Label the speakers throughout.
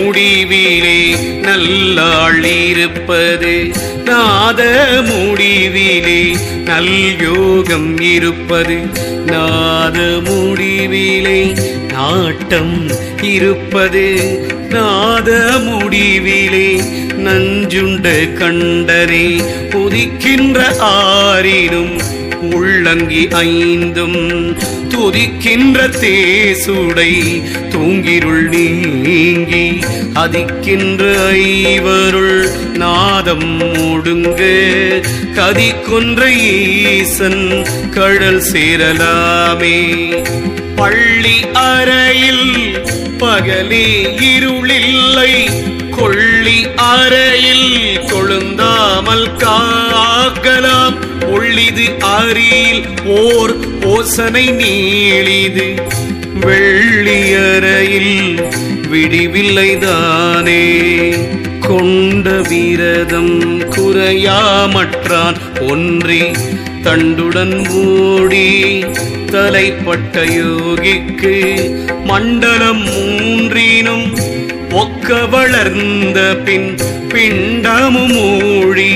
Speaker 1: முடிவிலே நல்லாள் இருப்பது நாத முடிவிலே நல் யோகம் இருப்பது நாத முடிவிலே நாட்டம் இருப்பது நாத முடிவிலே நஞ்சுண்ட கண்டனே உதிக்கின்ற ஆறினும் உள்ளங்கி ஐந்தும் துதிக்கின்ற தேசுடை தூங்கிருள் நீங்கி அதிக்கின்ற ஐவருள் நாதம் முடுங்க கதிக்கொன்ற ஈசன் கடல் சேரலாமே பள்ளி அறையில் பகலே இருளில்லை கொள்ளி அறையில் கொழுந்தாமல் காக்கலாம் ஒள்ளிது அரியில் ஓர் ஓசனை நீளிது வெள்ளியறையில் விடிவில்லைதானே கொண்ட விரதம் குறையாமற்றான் ஒன்றி தண்டுடன் மூடி தலைப்பட்ட யோகிக்கு மண்டலம் மூன்றினும் ஒக்க வளர்ந்த பின் பிண்டமும் மூழி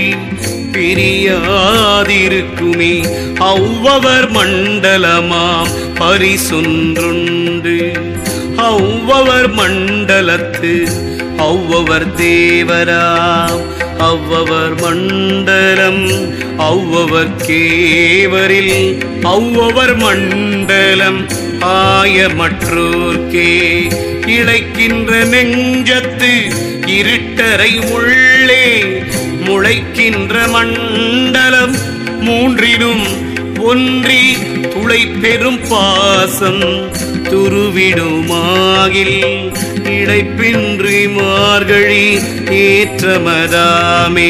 Speaker 1: பிரியாதிருக்குமே அவ்வவர் மண்டலமாம் பரிசொன்றுண்டு அவ்வவர் மண்டலத்து அவ்வவர் தேவராம் அவ்வவர் மண்டலம் அவ்வவர் கேவரில் அவ்வவர் மண்டலம் ஆய மற்றோர்க்கே இழைக்கின்ற நெஞ்சத்து இருட்டரை உள்ளே முளைக்கின்ற மண்டலம் மூன்றிலும் ஒன்றி துளை பெரும் பாசம் துருவிடுமாகில் இடைப்பின்றி மார்கழி ஏற்றமதாமே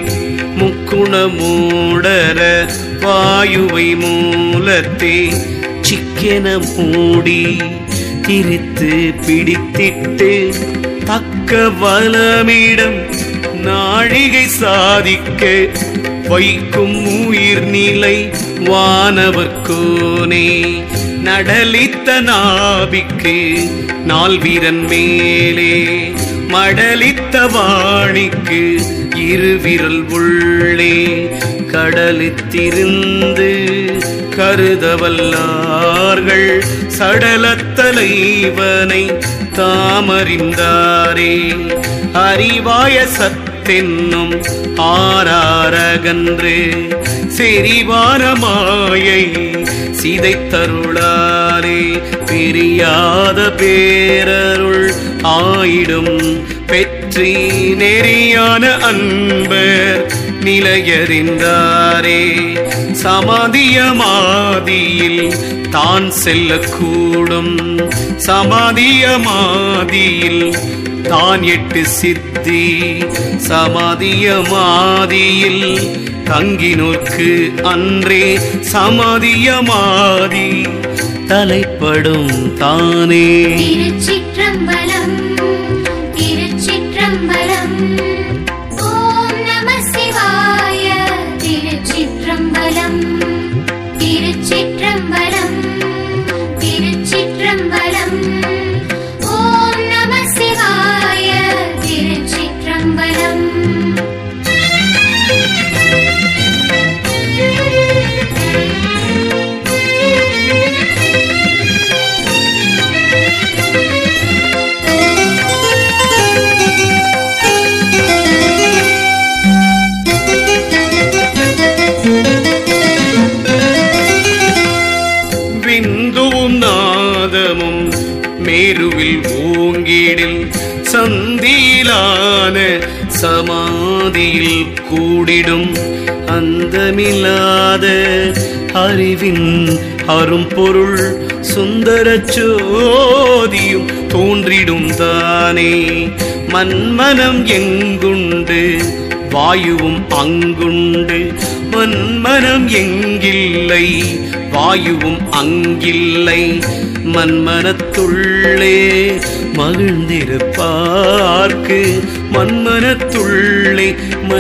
Speaker 1: முக்குணமூடர வாயுவை மூலத்தே சிக்கென மூடி திரித்து பிடித்திட்டு தக்க வளமிடம் நாழிகை சாதிக்க வைக்கும் உயிர் நிலை வானவர்கோனே நடலித்த நாபிக்கு நால் வீரன் மேலே மடலித்த வாணிக்கு இருவிரல் உள்ளே கடலித்திருந்து கருதவல்லார்கள் சடலத்தலைவனை தாமறிந்தாரே அறிவாய சத்தென்னும் ஆராரகன்று செறிவான மாயை சிதைத்தருளாரே பிரியாத பேரருள் ஆயிடும் பெற்றி நெறியான அன்பர் நிலையறிந்தாரே சமாதியமாதியில் தான் செல்லக்கூடும் சமாதியமாதியில் தான் எட்டு சித்தி சமாதியமாதியில் தங்கினோர்க்கு அன்றே சமாதியமாதி தலைப்படும் தானே
Speaker 2: திருச்சிற்றம்பலம் திருச்சிற்றம்பலம் ஓம் நம சிவாய திருச்சிற்றம்பலம் திருச்சிற்றம்பலம் திருச்சிற்றம்பலம் ஓம் நம சிவாய திருச்சிற்றம்பலம்
Speaker 1: விந்துவும் நாதமும் மேருவில் ஓங்கிடில் சந்தியிலான சமாதியில் கூடிடும் அந்தமில்லாத அறிவின் அரும்பொருள் சுந்தர சோதியும் தோன்றிடும் தானே மன்மனம் எங்குண்டு வாயுவும் அங்குண்டு மன்மனம் எங்கில்லை வாயுவும் அங்கில்லை மன்மனத்துள்ளே மகிழ்ந்திருப்பார்க்கு மன்மனத்துள்ளே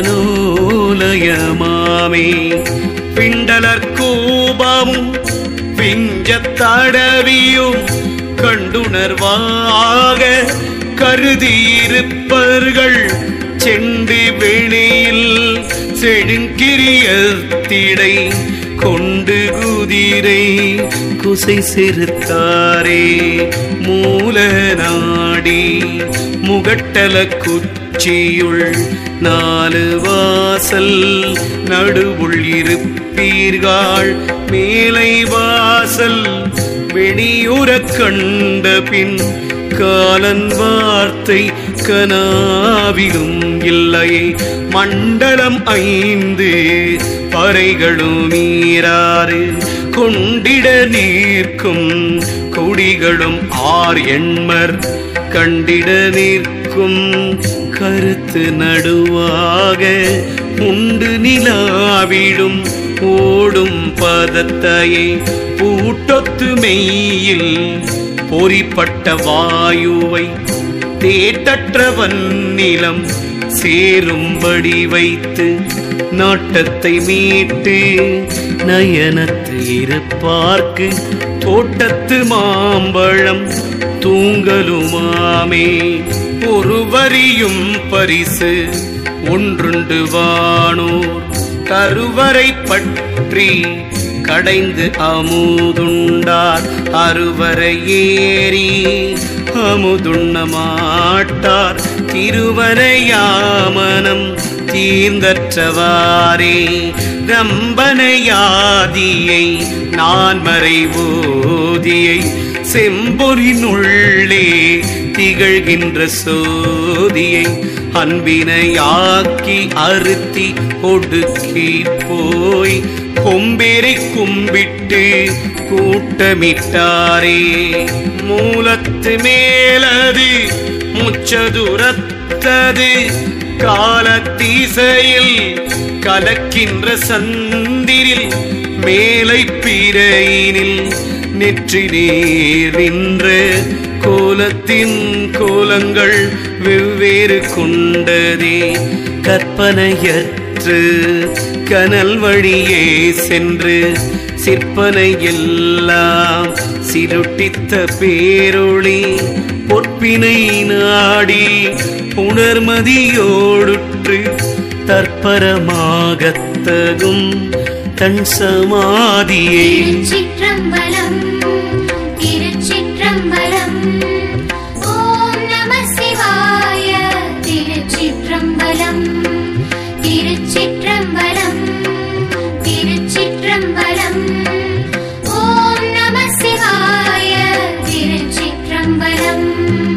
Speaker 1: மனோலயமாமே பிண்டலர் கோபமும் பிஞ்சத் தடவியும் கண்டுணர்வாக கருதியிருப்பர்கள் செண்டு வெளியில் செழுங்கிரியத்திடை கொண்டு குதிரை குசை செருத்தாரே மூல நாடி முகட்டல குச்சியுள் நாலு வாசல் நடுவுள் இருப்பீர்கள் மேலை வாசல் வெளியுறக் கண்ட பின் காலன் வார்த்தை கனாவிலும் இல்லையே மண்டலம் ஐந்து பறைகளும் மீறாறு கொண்டிட நீர்க்கும் கொடிகளும் ஆர் எண்மர் கண்டிட நிற்கும் கருத்து நடுவாக உண்டு நிலாவிடும் ஓடும் பதத்தையை பூட்டொத்து மெய்யில் பொறிப்பட்ட வாயுவை தேட்டற்றவன் நிலம் சேரும்படி வைத்து நாட்டத்தை மீட்டு நயனத்து இருப்பார்க்கு தோட்டத்து மாம்பழம் தூங்கலுமாமே ஒருவரியும் பரிசு ஒன்றுண்டு வானோர் கருவறை பற்றி கடைந்து அமுதுண்டார் அருவரை ஏறி அமுதுண்ண மாட்டார் திருவரையாமனம் தீர்ந்தற்றவாரே ரம்பனையாதியை நான் மறைவோதியை செம்பொரினுள்ளே திகழ்கின்ற சோதியை அன்பினையாக்கி அறுத்தி ஒடுக்கி போய் கொம்பேறி கும்பிட்டு கூட்டமிட்டாரே மூலத்து மேலது முச்சதுரத்தது காலத்தீசையில் கலக்கின்ற சந்திரில் மேலை பிறையினில் நெற்றி நீர் நின்ற கோலத்தின் கோலங்கள் வெவ்வேறு கொண்டதே கற்பனையற்று கனல் வழியே சென்று சிற்பனை எல்லாம் சிருட்டித்த பேரொளி பொற்பினை நாடி உணர்மதியோடுற்று தற்பரமாகத்தகும் தன் சமாதியை
Speaker 2: திருச்சிற்றம்பலம் திருச்சிற்றம்பலம் ஓம் நம சிவாய திருச்சிற்றம்பலம் திருச்சிற்றம்பலம் திருச்சிற்றம்பலம் ஓம் நம சிவாய திருச்சிற்றம்பலம்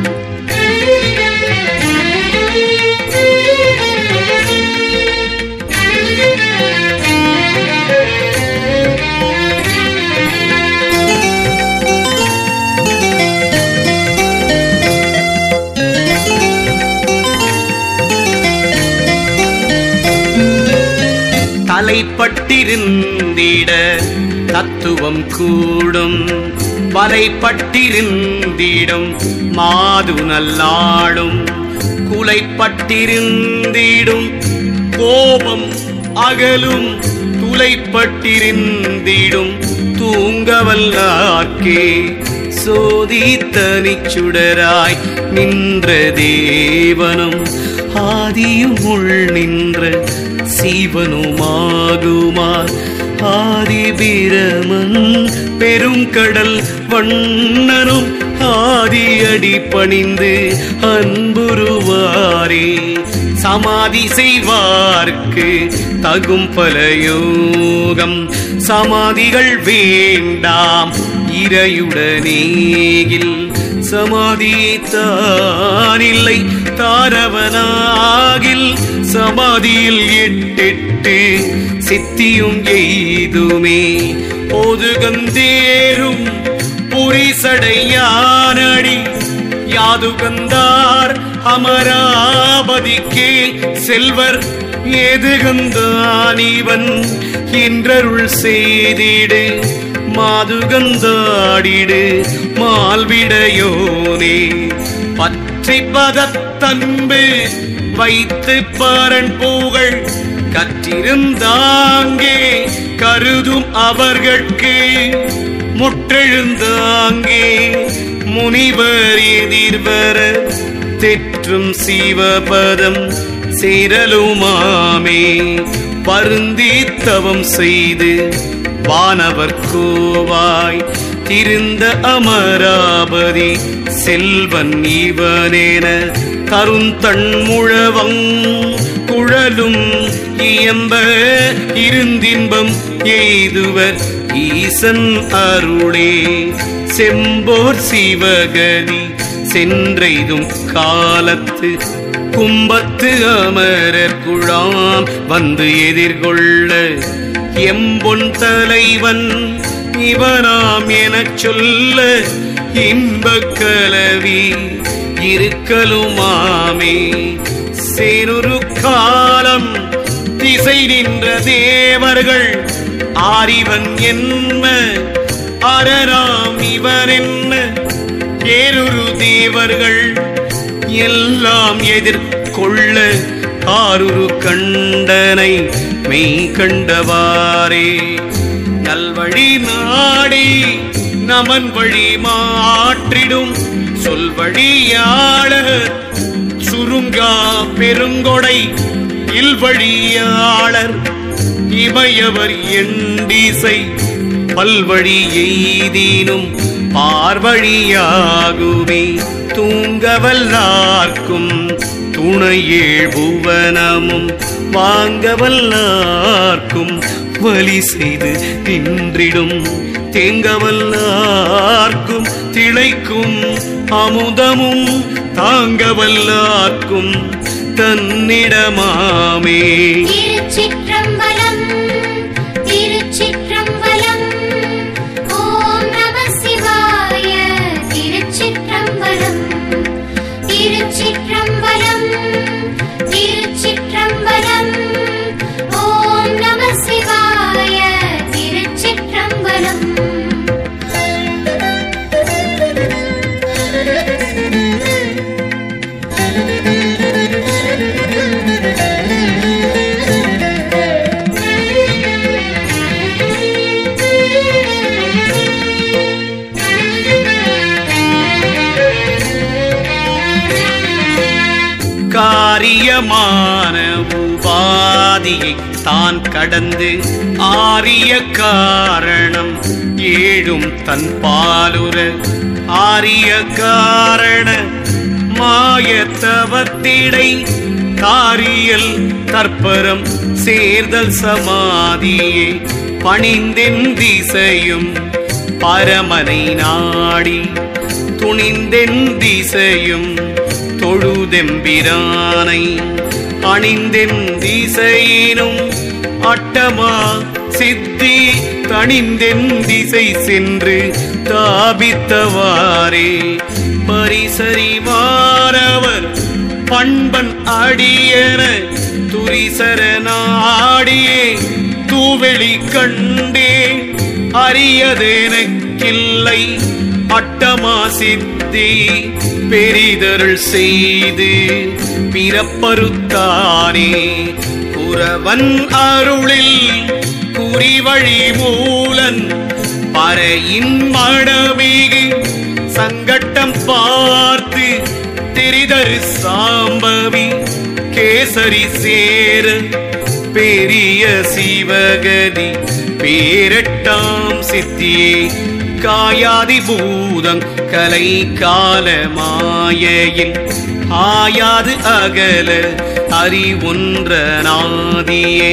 Speaker 1: தலைப்பட்டிருந்திட தத்துவம் கூடும் வலைப்பட்டிருந்திடும் மாது நல்லாடும் குலைப்பட்டிருந்திடும் கோபம் அகலும் துளைப்பட்டிருந்திடும் தூங்கவல்லார்க்கே சோதித்தனிச்சுடராய் நின்ற தேவனும் ஆதியும் உள் நின்ற சீவனுமாகுமார் ஆதிபிரமன் பெருங்கடல் வண்ணனும் ஆதியடி பணிந்து அன்புருவாரே சமாதி செய்வார்க்கு தகும் பல யோகம் சமாதிகள் வேண்டாம் இறையுடனேகில் சமாதி தானில்லை தாரவனாகில் சமாதியில் எட்டெட்டு சித்தியும் எய்துமே ஓதுகந்தேரும் புரிசடையானடி யாதுகந்தார் அமராபதிக்கே செல்வர் ஏதுகந்தான் இவன் என்றருள் செய்திடு மாதுகந்தாடிடு மால்விடையோனே பற்றி பதத்தன்பு வைத்து பாரன் புகழ் கற்றிருந்தாங்கே கருதும் அவர்கட்கு முற்றெழுந்தாங்கே முனிவர் எதிர்வர தெற்றும் சிவபதம் சேரலுமாமே பருந்தி தவம் செய்து வானவர் கோவாய் திருந்த அமராபதி செல்வன் இவனேன தருந்தன் முழவங் குழலும் இயம்ப இருந்தின்பம் எய்துவர் ஈசன் அருளே செம்போர் சிவகதி சென்றெய்தும் காலத்து கும்பத்து அமரர் குழாம் வந்து எதிர்கொள்ள எம்பொன் தலைவன் இவனாம் எனச் சொல்ல இன்பக் கலவி இருக்கலுமாமே சேருரு காலம் திசை நின்ற தேவர்கள் ஆரிவன் என்ன அரணாம் இவன் என்ன ஏருரு தேவர்கள் எல்லாம் எதிர்கொள்ள ஆருரு கண்டனை மெய் கண்டவாரே நல்வழி நாடி நமன் வழி மாற்றிடும் சொல்வழியாளர் சுருங்கா பெருங்கொடை இல்வழியாளர் இமையவர் எண்டிசை பல்வழி எய்தீனும் பார்வழியாகுமே தூங்கவல்லார்க்கும் துணையேழ் புவனமும் வாங்கவல்லார்க்கும் வலி செய்து நின்றிடும் தேங்கவல்லார்க்கும் திளைக்கும் அமுதமும் தாங்கவல்லார்க்கும் தன்னிடமாமே
Speaker 2: திருச்சிற்றம்பலம் திருச்சிற்றம்பலம் ஓம் நம சிவாய திருச்சிற்றம்பலம் திருச்சிற்றம்பலம் திருச்சிற்றம்பலம் ஓம் நம சிவாய திருச்சிற்றம்பலம்
Speaker 1: காரியமான உபாதியை தான் கடந்து ஆரிய காரணம் ஏழும் தன் பாலுர ஆரிய காரண மாயத்தவத்திடை காரியல் தற்பரம் சேர்தல் சமாதியே பணிந்தென் திசையும் பரமனை நாடி துணிந்தென் திசையும் தொழுதெம்பிரானை அணிந்தென் திசையினும் அட்டமா சித்தி தணிந்தென் திசை சென்று தாபித்தவாறே பரிசறிவாரவர் பண்பன் அடியன துரிசர நாடியே தூவெளி கண்டே அரியதெனக்கில்லை அட்டமா சித்தி பெரிதருள் செய்து பிறப்பறுத்தானே குறவன் அருளில் குறிவழி மூலன் பறையின் மடமிகு சங்கட்டம் பார்த்து திரிதரு சாம்பவி கேசரி சேர பெரிய சிவகதி பேரட்டாம் சித்தியே காயாதி பூதங் கலை கால மாயையில் ஆயாது அகல அறிவொன்ற நாதியே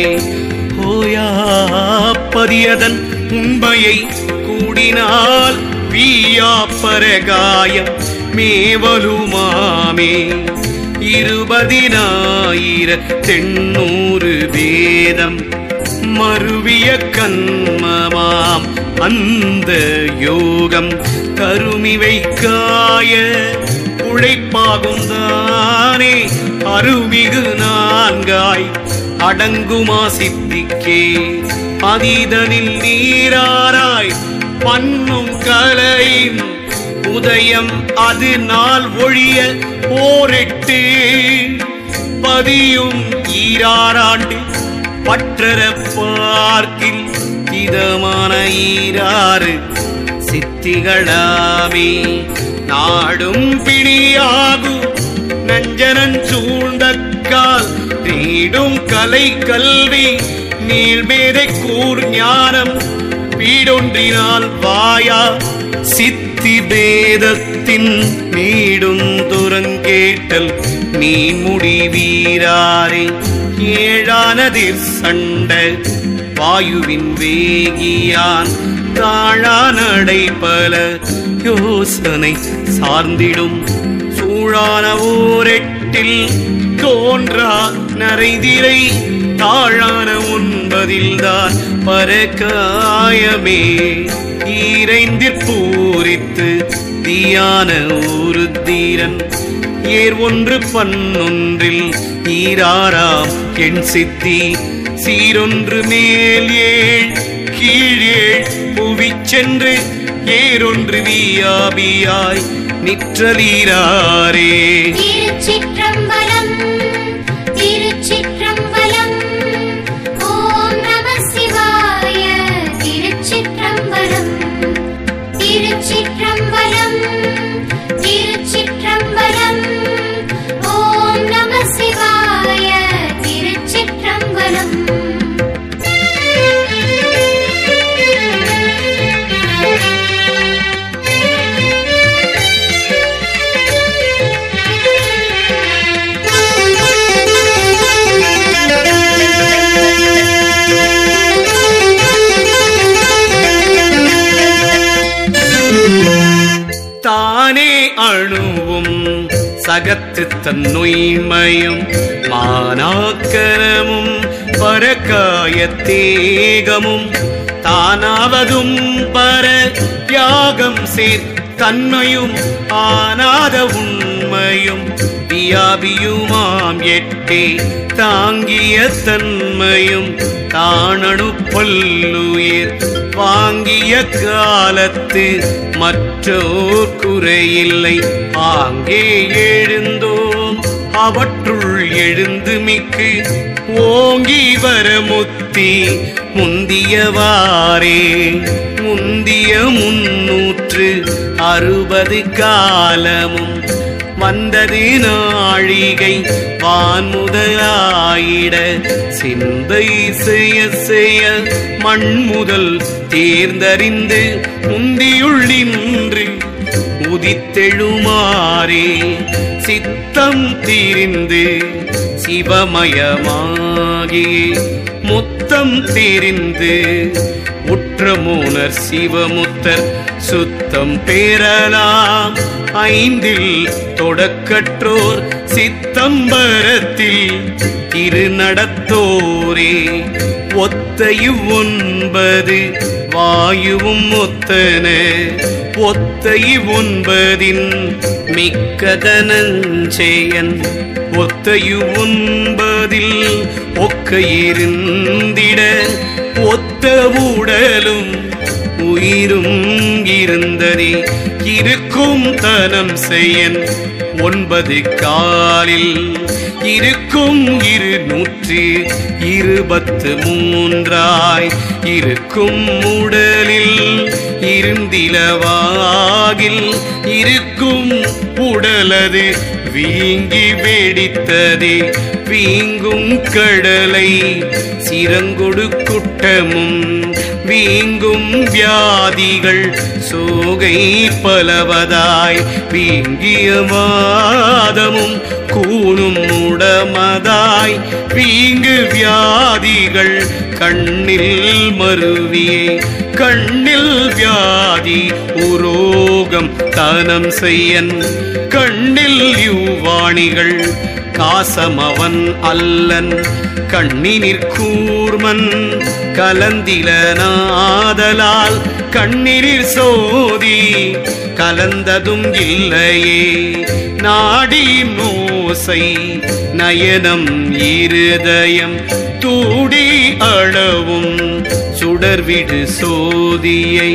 Speaker 1: ஓயாப்பதியதன் உண்மையை கூடினால் வீயாப்பரகாயம் மேவலுமாமே இருபதினாயிர தென்னூறு வேதம் மருவிய கண்மமாம் அந்த யோகம் கருமி வைக்காய உழைப்பாகும் தானே அருமிகு நான்காய் அடங்குமா சித்திக்கே அதீதனில் நீராராய் பண்ணும் கலையின் உதயம் அது நாள் ஒழிய ஓரெட்டு பதியும் ஈராறாண்டு பற்றர பார்க்கில் இதமான ஈராறு சித்திகளாமே நாடும் பிணியாகு நஞ்சனன் சூழ்ந்தக்கால் நீடும் கலை கல்வி நீள்மேதை கூர் ஞானம் வீடொன்றினால் வாயா சித்தி பேதத்தின் நீடும் துரங்கேட்டல் நீன்முடி வீராரே ஏழானதிர் சண்ட வாயுவின் வேகியான் தாழானடை பல யோசனை சார்ந்திடும் சூழான ஓரெட்டில் தோன்றா நரைதிரை தாழான உண்பதில்தான் பரக்காயமே ஈரைந்திற் பூரித்து தீயான ஒரு தீரன் ஏர் ஒன்று பன்னொன்றில் ஈராராம் எண் சித்தி சீரொன்று மேல் ஏழ் கீழேழ் புவி சென்று ஏரொன்று வியாபியாய் நிற்றலீராரே
Speaker 2: திருச்சிற்றம்பலம் திருச்சிற்றம்பலம் ஓம் நம சிவாய திருச்சிற்றம்பலம் திருச்சிற்றம்பலம் திருச்சிற்றம்பலம் ஓம் நம சிவாய திருச்சிற்றம்பலம்
Speaker 1: தானே அணுவும் சகத்து தன்னுய்மையும் மானாக்கரமும் பரக்காய தேகமும் தானாவதும் பர தியாகம் சேர் தன்மையும் ஆனாத உண்மையும் வியாபியுமாம் எட்டே தாங்கிய தன்மையும் தானணு பல்லுயிர் வாங்கிய காலத்து மற்றோர் குறையில்லை ஆங்கே எழுந்தோம் அவற்றுள் எழுந்து மிக்கு ஓங்கி வர முத்தி முந்தியவாறே முந்திய முன்னூற்று அறுபது காலமும் வந்தது நாழிகை வான்முதலாயிட சிந்தை செய்ய செய்ய மண் முதல் தேர்ந்தறிந்து முந்தியுள் நின்று உதித்தெழுமாறே சித்தம் தீரிந்து சிவமயமாகி முத்தம் தீரிந்து உற்றமூனர் சிவமுத்தர் சுத்தம் பெறலாம் ஐந்தில் தொடக்கற்றோர் சித்தம்பரத்தில் திருநடத்தோரே ஒத்தையும் ஒன்பது வாயுவும் ஒத்தன ஒத்தையும் ஒன்பதின் மிக்கதனஞ்செயன் ஒத்தையு ஒன்பதில் ஒக்க இருந்திட ஒத்த உடலும் உயிரும் இருந்ததே இருக்கும் தனம் செய்யன் ஒன்பது காலில் இருக்கும் இரு நூற்று இருபத்து மூன்றாய் இருக்கும் உடலில் இருந்திலவாகில் இருக்கும் உடலது வீங்கி வெடித்ததே வீங்கும் கடலை சிறங்கொடு குட்டமும் வீங்கும் வியாதிகள் சோகை பலவதாய் வீங்கிய வாதமும் கூணும் உடமதாய் வீங்கு வியாதிகள் கண்ணில் மருவியே கண்ணில் வியாதி உரோகம் தானம் செய்யன் கண்ணில் யுவாணிகள் காசமவன் அல்லன் கண்ணினிற் கூர்மன் கலந்தில நாதலால் கண்ணினிற் சோதி கலந்ததும் இல்லையே நாடி மோசை நயனம் இருதயம் தூடி அளவும் சுடர்விடு சோதியை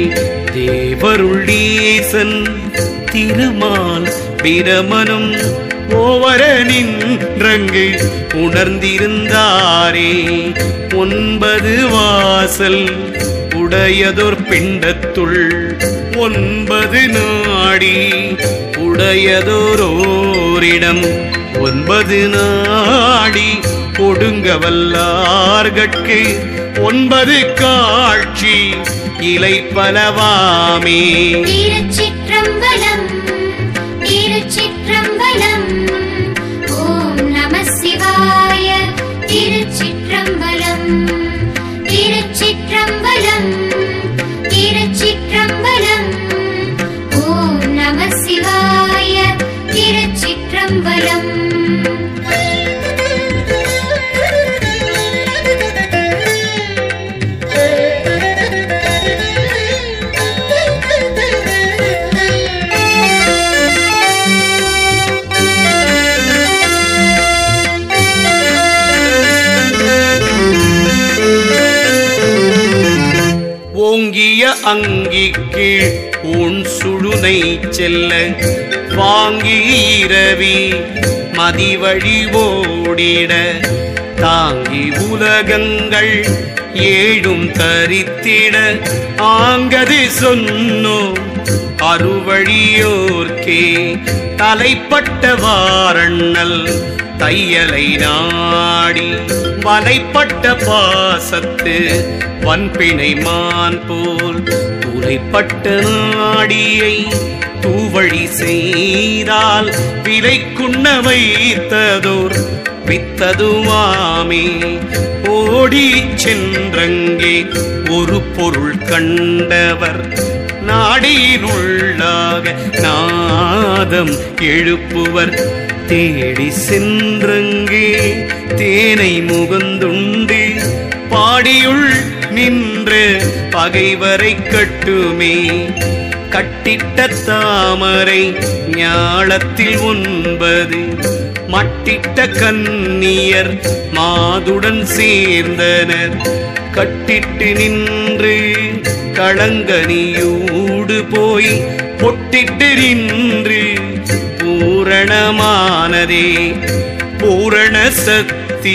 Speaker 1: தேவருளீசன் திருமால் பிரமனும் ஓவரனின் ரங்கு உணர்ந்திருந்தாரே ஒன்பது வாசல் உடையதொர் பிண்டத்துள் ஒன்பது நாடி உடையதோரோரிடம் ஒன்பது நாடி ஒடுங்க வல்லார்கட்கு ஒன்பது காட்சி இலை பலவாமே
Speaker 2: திருச்சிற்றம்பலம் திருச்சிற்றம்பலம் ஓம் நம சிவாய திருச்சிற்றம்பலம் திருச்சிற்றம்பலம் திருச்சிற்றம்பலம் ஓம் நம சிவாய திருச்சிற்றம்பலம்
Speaker 1: ஓங்கிய அங்கிக்கு உன் சுழுனை செல்ல வாங்கி இரவி மதிவழி ஓடிட தாங்கி உலகங்கள் ஏழும் தரித்திட ஆங்கது சொன்னோம் அருவழியோர்க்கே தலைப்பட்ட வாரண்ணல் தையலை நாடி வலைப்பட்ட பாசத்து வன்பிணை மான் போல் துளைப்பட்ட நாடியை தூவழி செய்தால் விலைக்குண்ண வைத்ததோர் வித்ததுவாமே ஓடி சென்றங்கே ஒரு பொருள் கண்டவர் நாடியினுள்ளாக நாதம் எழுப்புவர் தேடி சென்றங்கே தேனை முகந்துண்டு பாடியுள் நின்று பகைவரை கட்டுமே கட்டிட்ட தாமரை ஞாலத்தில் ஒன்பது மட்டிட்ட கன்னியர் மாதுடன் சேர்ந்தனர் கட்டிட்டு நின்று களங்கனியூடு போய் பொட்டிட்டு நின்று பூரணமானதே பூரண சக்தி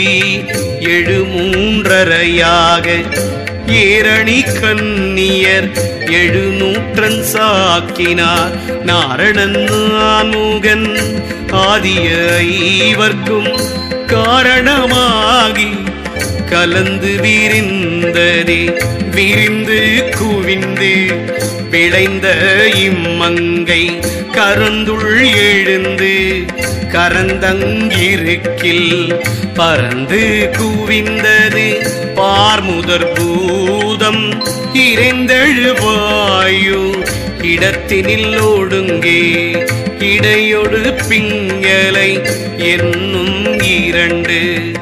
Speaker 1: எழுமூன்றரையாக ஏரணி கன்னியர் எழுநூற்றன் சாக்கினார் நாரணன் நான்முகன் ஆதிய ஐவர்க்கும் காரணமாகி கலந்து விரிந்ததே விரிந்து குவிந்து விளைந்த இம்மங்கை கருந்துள் எழுந்து கரந்தங்கிருக்கில் பறந்து குவிந்தது பார்முதற் பூதம் இறைந்தெழுவாயு இடத்தினில் ஒடுங்கே இடையொடு பிங்கலை என்னும் இரண்டு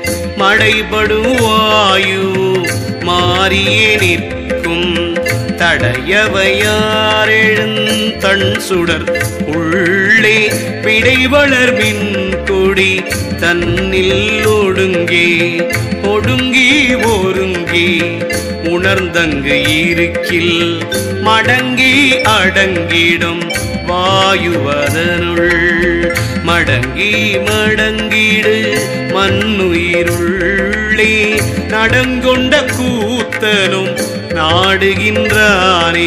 Speaker 1: மடைபடுவாயு மாறியே நிற்கும் தடையவையாரெழுந்தண் சுடர் உள்ளே விடைவளர் மின் கொடி தன்னில் ஒடுங்கே ஒடுங்கி ஒருங்கி உணர்ந்தங்கு இருக்கில் மடங்கி அடங்கிடும் வாயுவதனுள் மடங்கி மடங்கிடு மண்ணுயிருள்ளே நடங்கொண்ட கூத்தனும் நாடுகின்றானே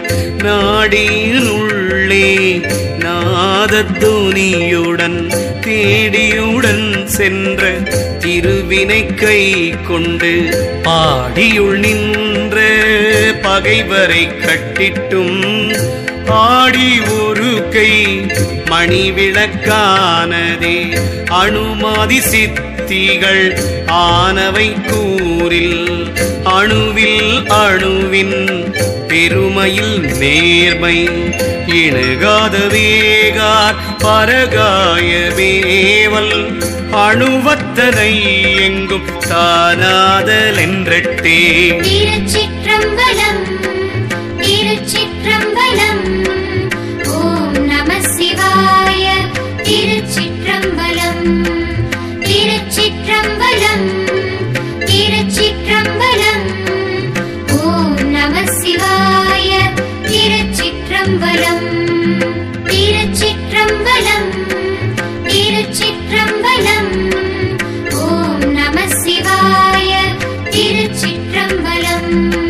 Speaker 1: நாடினுள்ளே நாதத்துனியுடன் தேடியுடன் சென்ற திருவினை கை கொண்டு பாடியுள் நின்ற பகைவரை கட்டிட்டும் ஆடி ஒரு கை மணி விளக்கானதே அணுமாதி சித்திகள் ஆனவை கூறில் அணுவில் அணுவின் பெருமையில் நேர்மை இணுகாத வேகார் பரகாய வேவல் அணுவத்தனை எங்கும் தானாதலென்றட்டே
Speaker 2: திருச்சிற்றம்பலம் திருச்சிற்றம்பலம் ஓம் நம சிவாய திருச்சிற்றம்பலம் திருச்சிற்றம்பலம் திருச்சிற்றம்பலம் ஓம் நம சிவாய திருச்சிற்றம்பலம் திருச்சிற்றம்பலம் திருச்சிற்றம்பலம் ஓம் நம சிவாய திருச்சிற்றம்பலம்